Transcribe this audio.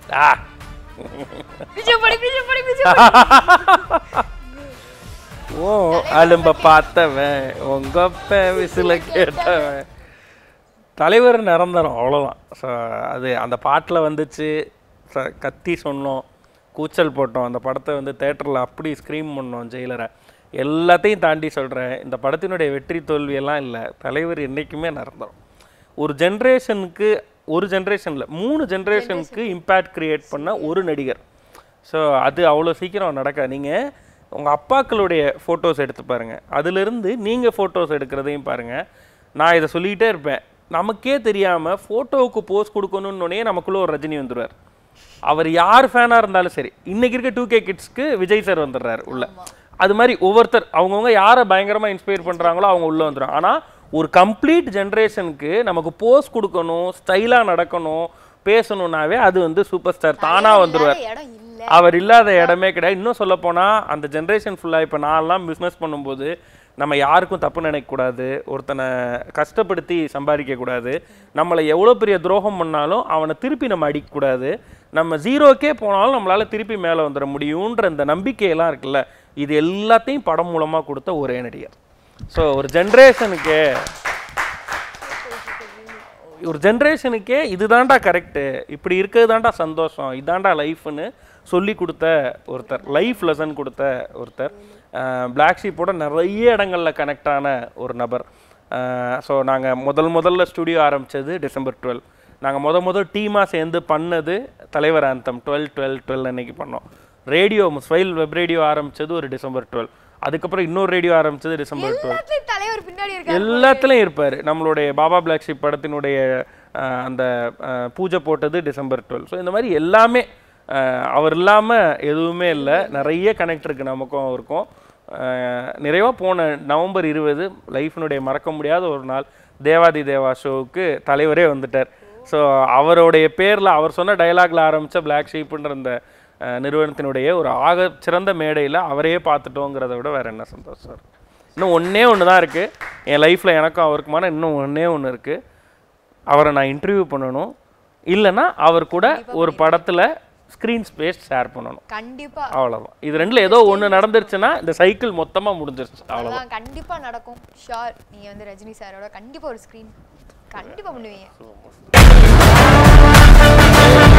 ஆ விஜய் படி விஜய் படி விஜய் படி ஓ அலும்ப பார்த்தவன் உங்க அப்ப விசில கேட்டவன் தலைவர் நிரந்தரம் அவ்வளோதான் ஸோ அது அந்த பாட்டில் வந்துச்சு ச- கத்தி சொன்னோம் கூச்சல் போட்டோம் அந்த படத்தை வந்து தேட்டரில் அப்படி ஸ்க்ரீம் பண்ணோம் ஜெயிலரை எல்லாத்தையும் தாண்டி சொல்கிறேன் இந்த படத்தினுடைய வெற்றி தோல்வியெல்லாம் இல்லை தலைவர் என்றைக்குமே நிரந்தரம் ஒரு ஜென்ரேஷனுக்கு ஒரு ஜென்ரேஷனில் மூணு ஜென்ரேஷனுக்கு இம்பேக்ட் கிரியேட் பண்ண ஒரு நடிகர் ஸோ அது அவ்வளோ சீக்கிரம் நடக்காது நீங்கள் உங்கள் அப்பாக்களுடைய ஃபோட்டோஸ் எடுத்து பாருங்கள் அதிலிருந்து நீங்கள் ஃபோட்டோஸ் எடுக்கிறதையும் பாருங்கள் நான் இதை சொல்லிக்கிட்டே இருப்பேன் நமக்கே தெரியாமல் ஃபோட்டோவுக்கு போஸ் கொடுக்கணுன்னே நமக்குள்ளே ஒரு ரஜினி வந்துடுவார் அவர் யார் ஃபேனாக இருந்தாலும் சரி இன்னைக்கு இருக்க டூ கே கிட்ஸ்க்கு விஜய் சார் வந்துடுறாரு உள்ள அது மாதிரி ஒவ்வொருத்தர் அவங்கவுங்க யாரை பயங்கரமாக இன்ஸ்பயர் பண்ணுறாங்களோ அவங்க உள்ளே வந்துடும் ஆனால் ஒரு கம்ப்ளீட் ஜென்ரேஷனுக்கு நமக்கு போஸ் கொடுக்கணும் ஸ்டைலாக நடக்கணும் பேசணும்னாவே அது வந்து சூப்பர் ஸ்டார் தானாக வந்துடுவார் இடம் இல்ல அவர் இல்லாத இடமே கிடையாது இன்னும் சொல்ல போனா அந்த ஜென்ரேஷன் ஃபுல்லாக இப்போ நான்லாம் பிஸ்னஸ் பண்ணும்போது நம்ம யாருக்கும் தப்பு நினைக்கக்கூடாது ஒருத்தனை கஷ்டப்படுத்தி சம்பாதிக்கக்கூடாது நம்மளை எவ்வளோ பெரிய துரோகம் பண்ணாலும் அவனை திருப்பி நம்ம அடிக்கக்கூடாது நம்ம ஜீரோக்கே போனாலும் நம்மளால் திருப்பி மேலே வந்துட முடியுன்ற இந்த நம்பிக்கையெல்லாம் இருக்குல்ல இது எல்லாத்தையும் படம் மூலமாக கொடுத்த ஒரே நடிகர் ஸோ ஒரு ஜென்ரேஷனுக்கு ஒரு ஜென்ரேஷனுக்கே இதுதான்டா கரெக்டு இப்படி இருக்கிறது தான்டா சந்தோஷம் இதான்டா லைஃப்னு சொல்லி கொடுத்த ஒருத்தர் லைஃப் லெசன் கொடுத்த ஒருத்தர் பிளாக் ஷீப்போட நிறைய இடங்களில் கனெக்ட் ஆன ஒரு நபர் ஸோ நாங்கள் முதல் முதல்ல ஸ்டுடியோ ஆரம்பித்தது டிசம்பர் டுவெல் நாங்கள் முத முதல் டீமாக சேர்ந்து பண்ணது தலைவர் ஆந்தம் டுவெல் டுவெல் டுவெல் அன்னைக்கு பண்ணோம் ரேடியோ ஸ்வைல் வெப் ரேடியோ ஆரம்பித்தது ஒரு டிசம்பர் டுவெல் அதுக்கப்புறம் இன்னொரு ரேடியோ ஆரம்பித்தது டிசம்பர் டுவெல் எல்லாத்துலயும் தலைவர் பின்னாடி இருக்காரு எல்லாத்துலயும் இருப்பார் நம்மளுடைய பாபா பிளாக் ஷிப் படத்தினுடைய அஹ், அந்த அஹ், பூஜை போட்டது டிசம்பர் டுவெல் ஸோ இந்த மாதிரி எல்லாமே அஹ், அவர் இல்லாமல் எதுவுமே இல்லை நிறைய கனெக்ட் இருக்குது நமக்கும் அவருக்கும் அஹ், நிறைவா போன நவம்பர் இருபது லைஃபினுடைய மறக்க முடியாத ஒரு நாள் தேவாதி தேவா ஷோவுக்கு தலைவரே வந்துட்டார் ஸோ அவருடைய பேரில் அவர் சொன்ன டயலாக்ல ஆரம்பித்த பிளாக் ஷீப்புன்ற அந்த அஹ், நிறுவனத்தினுடைய ஒரு ஆக சிறந்த மேடையில் அவரையே பார்த்துட்டோங்கிறத விட வேற என்ன சந்தோஷம் இருக்கு இன்னும் ஒன்றே ஒன்று தான் இருக்குது என் லைஃப்பில் எனக்கும் அவருக்குமான இன்னும் ஒன்றே ஒன்று இருக்குது அவரை நான் இன்டர்வியூ பண்ணணும் இல்லைன்னா அவர் கூட ஒரு படத்தில் ஸ்க்ரீன் ஸ்பேஸ் ஷேர் பண்ணணும் கண்டிப்பா அவ்வளோதான் இது ரெண்டில் ஏதோ ஒன்று நடந்துருச்சுன்னா இந்த சைக்கிள் மொத்தமாக முடிஞ்சிருச்சு அவ்வளோதான் அதான் கண்டிப்பா நடக்கும் ஷோர் நீங்க வந்து ரஜினி சாரோட கண்டிப்பா ஒரு ஸ்கிரீன் கண்டிப்பா பண்ணுவீங்க